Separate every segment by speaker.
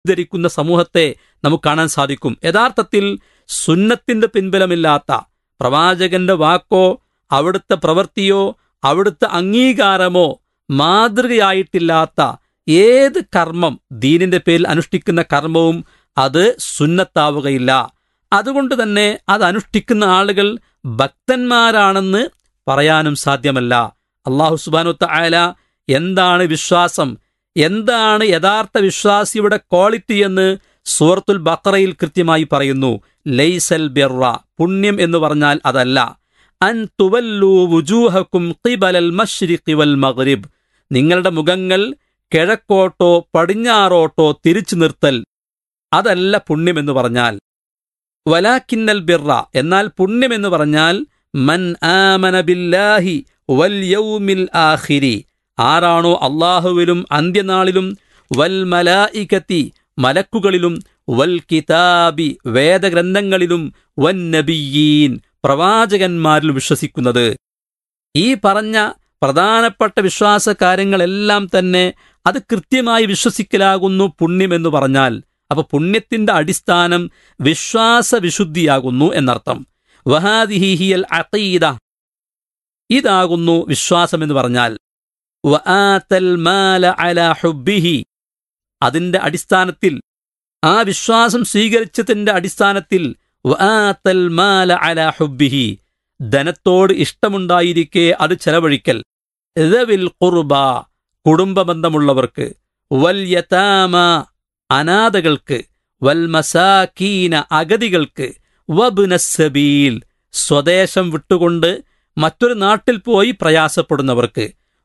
Speaker 1: ധരിക്കുന്ന സമൂഹത്തെ നമുക്ക് കാണാൻ സാധിക്കും യഥാർത്ഥത്തിൽ സുന്നത്തിന്റെ പിൻബലമില്ലാത്ത പ്രവാചകന്റെ വാക്കോ അവിടുത്തെ പ്രവൃത്തിയോ അവിടുത്തെ അംഗീകാരമോ മാതൃകയായിട്ടില്ലാത്ത ഏത് കർമ്മം ദീനിന്റെ പേരിൽ അനുഷ്ഠിക്കുന്ന കർമ്മവും അത് സുന്നത്താവുകയില്ല അതുകൊണ്ട് തന്നെ അത് അനുഷ്ഠിക്കുന്ന ആളുകൾ ഭക്തന്മാരാണെന്ന് പറയാനും സാധ്യമല്ല അള്ളാഹു സുബാനുത്ത ആയ എന്താണ് വിശ്വാസം എന്താണ് യഥാർത്ഥ വിശ്വാസിയുടെ ക്വാളിറ്റി എന്ന് സൂറത്തുൽ ബക്കറയിൽ കൃത്യമായി പറയുന്നു ലൈസൽ ബിർറ പുണ്യം എന്ന് പറഞ്ഞാൽ അതല്ല അൻ തുവല്ലു വുജൂഹക്കും ഖിബലൽ മശ്രിഖി വൽ മഗ്രിബ് നിങ്ങളുടെ മുഖങ്ങൾ കിഴക്കോട്ടോ പടിഞ്ഞാറോട്ടോ തിരിച്ചു നിർത്തൽ അതല്ല പുണ്യമെന്ന് പറഞ്ഞാൽ വലാക്കിന്നൽ ബിർറ എന്നാൽ പുണ്യമെന്ന് പറഞ്ഞാൽ മൻ ആമന ബില്ലാഹി വൽ യൗമിൽ ആഖിരി ആരാണോ അള്ളാഹുവിലും അന്ത്യനാളിലും വൽ മലായികത്തി മലക്കുകളിലും വൽ കിതാബി വേദഗ്രന്ഥങ്ങളിലും വൻ നബിയീൻ പ്രവാചകന്മാരിൽ വിശ്വസിക്കുന്നത് ഈ പറഞ്ഞ പ്രധാനപ്പെട്ട വിശ്വാസ കാര്യങ്ങളെല്ലാം തന്നെ അത് കൃത്യമായി വിശ്വസിക്കലാകുന്നു പുണ്യമെന്ന് പറഞ്ഞാൽ അപ്പൊ പുണ്യത്തിന്റെ അടിസ്ഥാനം വിശ്വാസവിശുദ്ധിയാകുന്നു എന്നർത്ഥം വഹാദിഹിഹിയൽ അഖീദ ഇതാകുന്നു വിശ്വാസം എന്ന് പറഞ്ഞാൽ വആതൽ മാല അലാ ഹുബ്ബിഹി അതിന്റെ അടിസ്ഥാനത്തിൽ ആ വിശ്വാസം സ്വീകരിച്ചതിന്റെ അടിസ്ഥാനത്തിൽ വആതൽ മാല അലാ ഹുബ്ബിഹി ധനത്തോട് ഇഷ്ടമുണ്ടായിരിക്കെ അത് ചെലവഴിക്കൽ ദവിൽ ഖുർബ കുടുംബബന്ധമുള്ളവർക്ക് വൽ യതാമ അനാഥകൾക്ക് വൽ മസാക്കീന അഗതികൾക്ക് വബുനസബീൽ സ്വദേശം വിട്ടുകൊണ്ട് മറ്റൊരു നാട്ടിൽ പോയി പ്രയാസപ്പെടുന്നവർക്ക്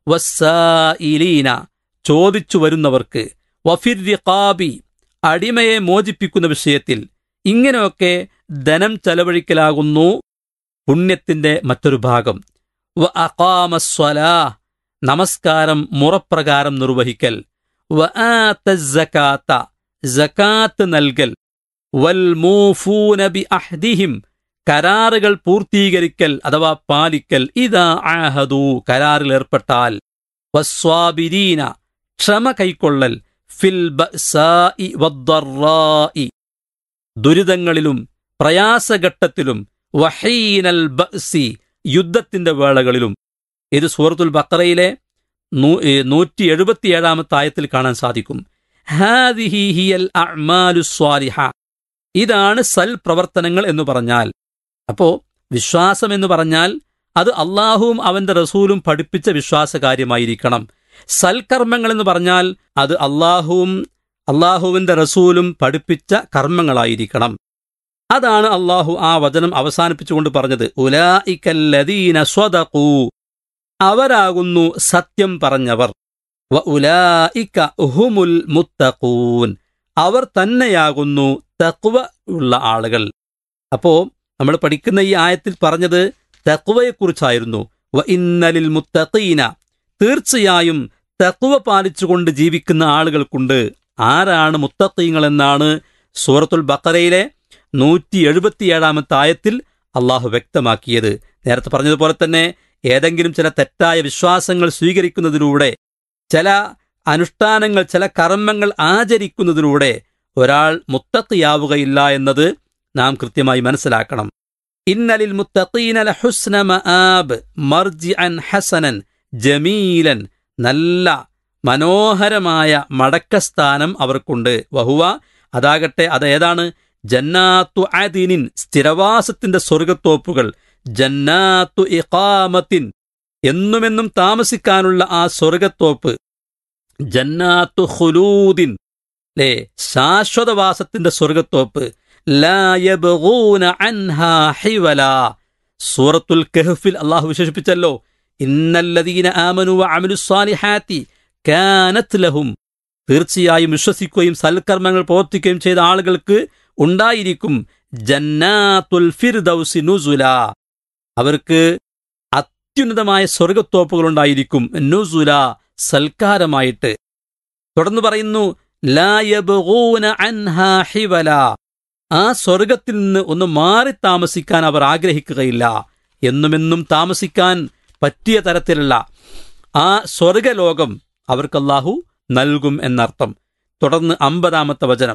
Speaker 1: വസ്സായിലീന ചോദിച്ചു വരുന്നവർക്ക് വഫിർ റിഖാബി അടിമയെ മോചിപ്പിക്കുന്ന വിഷയത്തിൽ ഇങ്ങനെയൊക്കെ ധനം ചെലവഴിക്കലാകുന്നു പുണ്യത്തിന്റെ മറ്റൊരു ഭാഗം വ അഖാമസ്വലാ നമസ്കാരം മുറപ്രകാരം നിർവഹിക്കൽ വ ആത്ത ജക്കാത്ത് നൽകൽ വൽ മൂഫൂന ബി അഹ്ദിഹിം കരാറുകൾ പൂർത്തീകരിക്കൽ അഥവാ പാലിക്കൽ ഇതാ ആഹദു കരാറിൽ ഏർപ്പെട്ടാൽ വസ്വാബിരീന ക്ഷമ കൈക്കൊള്ളൽ ഫിൽ ബഅ്സാഇ വദ്ദറാഇ ദുരിതങ്ങളിലും പ്രയാസഘട്ടത്തിലും വഹീനൽ ബഅ്സി യുദ്ധത്തിന്റെ വേളകളിലും ഇത് സൂറത്തുൽ ബക്കറയിലെ നൂറ്റി എഴുപത്തിയേഴാമത്തെ ആയത്തിൽ കാണാൻ സാധിക്കും ഹാദിഹി ഹിയൽ അഅ്മാലു സ്വാലിഹ ഇതാണ് സൽ പ്രവർത്തനങ്ങൾ എന്ന് പറഞ്ഞാൽ അപ്പോ വിശ്വാസം എന്ന് പറഞ്ഞാൽ അത് അള്ളാഹുവും അവന്റെ റസൂലും പഠിപ്പിച്ച വിശ്വാസകാര്യമായിരിക്കണം സൽക്കർമ്മങ്ങൾ എന്ന് പറഞ്ഞാൽ അത് അള്ളാഹുവും അള്ളാഹുവിന്റെ റസൂലും പഠിപ്പിച്ച കർമ്മങ്ങളായിരിക്കണം അതാണ് അള്ളാഹു ആ വചനം അവസാനിപ്പിച്ചുകൊണ്ട് പറഞ്ഞത് ഉലായിക്കല്ലദീന സ്വതകൂ അവരാകുന്നു സത്യം പറഞ്ഞവർ വ ഉലായിക്ക ഉഹുമുൽ മുത്തഖൂൻ അവർ തന്നെയാകുന്നു തക്വ ഉള്ള ആളുകൾ അപ്പോ നമ്മൾ പഠിക്കുന്ന ഈ ആയത്തിൽ പറഞ്ഞത് തക്വയെക്കുറിച്ചായിരുന്നു വ ഇന്നലിൽ മുത്തഖീന തീർച്ചയായും തക്വ പാലിച്ചുകൊണ്ട് ജീവിക്കുന്ന ആളുകൾക്കുണ്ട് ആരാണ് മുത്തഖീങ്ങൾ എന്നാണ് സൂറത്തുൽ ബക്കറയിലെ നൂറ്റി എഴുപത്തിയേഴാമത്തെ ആയത്തിൽ അള്ളാഹു വ്യക്തമാക്കിയത് നേരത്തെ പറഞ്ഞതുപോലെ തന്നെ ഏതെങ്കിലും ചില തെറ്റായ വിശ്വാസങ്ങൾ സ്വീകരിക്കുന്നതിലൂടെ ചില അനുഷ്ഠാനങ്ങൾ ചില കർമ്മങ്ങൾ ആചരിക്കുന്നതിലൂടെ ഒരാൾ മുത്തക്കിയാവുകയില്ല എന്നത് നാം കൃത്യമായി മനസ്സിലാക്കണം ഇന്നലിൽ മുത്തഖീന ലഹുസ്ന മആബ് മർജിഅൻ ഹസനൻ ജമീലൻ നല്ല മനോഹരമായ മടക്കസ്ഥാനം അവർക്കുണ്ട് വഹുവ അതാകട്ടെ അതേതാണ് ജന്നാത്തു അദിനിൻ സ്ഥിരവാസത്തിന്റെ സ്വർഗത്തോപ്പുകൾ ജന്നാത്തു ഇഖാമത്തിൻ എന്നുമെന്നും താമസിക്കാനുള്ള ആ സ്വർഗത്തോപ്പ് ജന്നാത്തു ഖുലൂദിൻ ലേ ശാശ്വതവാസത്തിന്റെ സ്വർഗത്തോപ്പ് ലാ യബ്ഗൂന അൻഹാ ഹിവല സൂറത്തുൽ കഹ്ഫിൽ അള്ളാഹു വിശേഷിപ്പിച്ചല്ലോ ഇന്നല്ലദീന ആമനു വഅമിലു സ്വാലിഹാത്തി കാനത് ലഹും തീർച്ചയായും വിശ്വസിക്കുകയും സൽക്കർമ്മങ്ങൾ പ്രവർത്തിക്കുകയും ചെയ്ത ആളുകൾക്ക് ഉണ്ടായിരിക്കും ജന്നാത്തുൽ ഫിർദൗസി നുസുല അവർക്ക് അത്യുന്നതമായ സ്വർഗത്തോപ്പുകൾ ഉണ്ടായിരിക്കും നുസുല സൽക്കാരമായിട്ട് തുടർന്ന് പറയുന്നു ലായബൂന അൻഹാ ഹിവല ആ സ്വർഗത്തിൽ നിന്ന് ഒന്ന് മാറി താമസിക്കാൻ അവർ ആഗ്രഹിക്കുകയില്ല എന്നുമെന്നും താമസിക്കാൻ പറ്റിയ തരത്തിലുള്ള ആ സ്വർഗലോകം അവർക്ക് അല്ലാഹു നൽകും എന്നർത്ഥം തുടർന്ന് അമ്പതാമത്തെ വചനം